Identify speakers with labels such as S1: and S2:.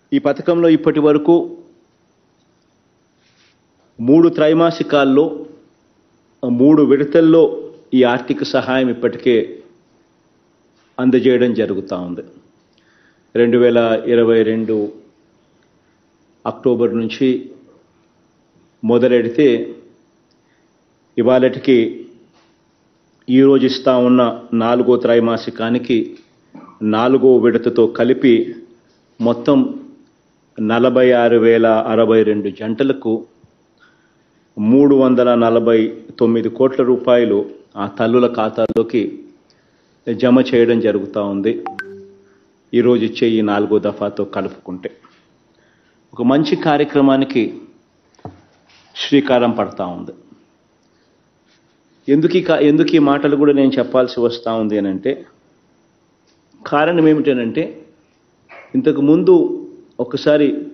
S1: ఈ పథకంలో ఇప్పటి వరకు మూడు త్రైమాసికాల్లో మూడు విడతల్లో ఈ ఆర్థిక సహాయం ఇప్పటికే అందజేయడం జరుగుతూ ఉంది రెండు వేల ఇరవై రెండు అక్టోబర్ నుంచి మొదలెడితే ఇవాళటికి ఈరోజు ఇస్తా ఉన్న నాలుగో త్రైమాసికానికి నాలుగో విడతతో కలిపి మొత్తం నలభై ఆరు వేల అరవై రెండు జంటలకు మూడు వందల నలభై తొమ్మిది కోట్ల రూపాయలు ఆ తల్లుల ఖాతాల్లోకి జమ చేయడం జరుగుతూ ఉంది ఈరోజు ఇచ్చే ఈ నాలుగో దఫాతో కలుపుకుంటే ఒక మంచి కార్యక్రమానికి శ్రీకారం పడతా ఉంది ఎందుకు ఈ కా- ఎందుకు ఈ మాటలు కూడా నేను చెప్పాల్సి వస్తూ ఉంది అని అంటే కారణం ఏమిటనంటే ఇంతకు ముందు ఒకసారి